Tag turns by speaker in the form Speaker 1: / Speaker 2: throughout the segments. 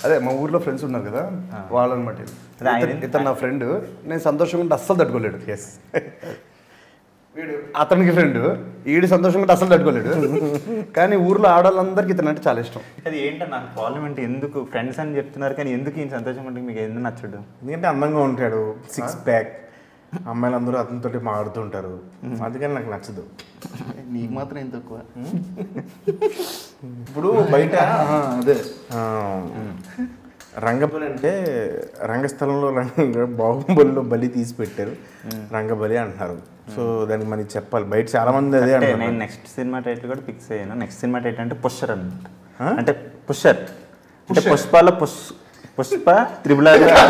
Speaker 1: అదే మా ఊర్లో ఫ్రెండ్స్ ఉన్నారు కదా వాళ్ళనమాట ఇది.
Speaker 2: అదే ఆయన
Speaker 1: ఇతను- ఇతను నా ఫ్రెండ్ నేను సంతోషంగా ఉంటే అస్సలు తట్టుకోలేడు
Speaker 2: ఎస్
Speaker 1: వీడు అతనికి ఫ్రెండ్ ఈడు సంతోషంగా ఉంటే అస్సలు తట్టుకోలేడు కానీ ఊర్లో ఆడవాళ్ళందరికీ ఇతను అంటే చాలా ఇష్టం
Speaker 2: అది ఏంటో నాకు ప్రాబ్లం అంటే ఎందుకు ఫ్రెండ్స్ అని చెప్తున్నారు కానీ ఎందుకు ఈయన సంతోషంగా ఉంటే మీకు ఎందుకు నచ్చడు
Speaker 3: ఎందుకంటే అందంగా ఉంటాడు సిక్స్ ప్యాక్ అమ్మాయిలందరూ అతనితోటి మాడుతుంటారు అందుకని నాకు నచ్చదు
Speaker 2: నీకు మాత్రం ఏం తక్కువ
Speaker 3: ఇప్పుడు బయట
Speaker 1: అదే
Speaker 3: ఆ, రంగబలి అంటే రంగస్థలంలో రంగ బాహుబలిలో బలి తీసి పెట్టారు రంగబలి అంటున్నారు సో దానికి మనకి చెప్పాలి బయట చాలా మంది అదే
Speaker 2: అంటే
Speaker 3: అంటారు
Speaker 2: నేను నెక్స్ట్ సినిమా టైటిల్ కూడా ఫిక్స్ అయ్యాను నెక్స్ట్ సినిమా టైటిల్ అంటే పుష్కర్ అనమాట అంటే పుష్కర్ అంటే పుష్పాల పుష్ Pushpa triple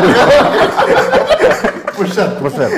Speaker 2: Pushkar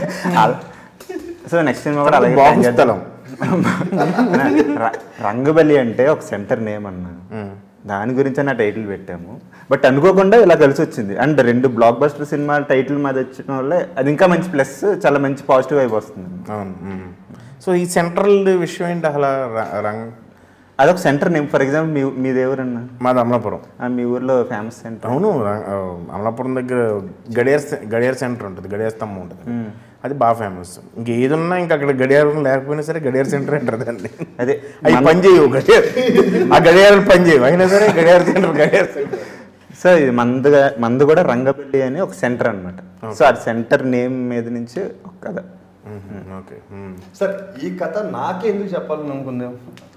Speaker 2: so next cinema కూడా అలాగే plan చేద్దాం.
Speaker 3: బాహుస్థలం
Speaker 2: ర- రంగబలి అంటే ఒక సెంటర్ నేమ్ అన్న దాని గురించి నా టైటిల్ పెట్టాము బట్ అనుకోకుండా ఇలా కలిసి వచ్చింది అండ్ రెండు బ్లాక్ బస్టర్ సినిమా టైటిల్ మాది వచ్చిన వల్ల అది ఇంకా మంచి ప్లస్ చాలా మంచి పాజిటివ్ వైపు వస్తుంది
Speaker 3: అవును మ్మ్. సో ఈ సెంట్రల్ విషయం ఏంటి అసలు ర- రంగ్
Speaker 2: అదొక సెంటర్ నేమ్ ఫర్ ఎగ్జాంపుల్ మీ మీది ఎవరన్నా
Speaker 3: మాది అమలాపురం
Speaker 2: ఆ, మీ ఊర్లో ఫేమస్ సెంటర్
Speaker 3: అవును ర- ఆ, అమలాపురం దగ్గర గడియార్ సె- గడియార్ సెంటర్ ఉంటుంది గడియార్ స్తంభం ఉంటుంది అది బాగా ఫేమస్ ఇంక ఏది ఉన్నా ఇంకా అక్కడ గడియారం లేకపోయినా సరే గడియార్ సెంటర్ అంటారు దాన్ని
Speaker 2: అదే
Speaker 3: అవి పని చేయవు గడియార్ ఆ గడియారాలు పని చేయవు అయినా సరే Gadiyar center Gadiyar center
Speaker 2: so ఇది మందుగా మందు కూడా రంగపల్లి అని ఒక సెంటర్ అన్నమాట సో ఆ సెంటర్ నేమ్ మీద నుంచి ఒక కథ
Speaker 3: ఓకే
Speaker 1: సార్ ఈ కథ నాకే ఎందుకు చెప్పాలని అనుకుందాం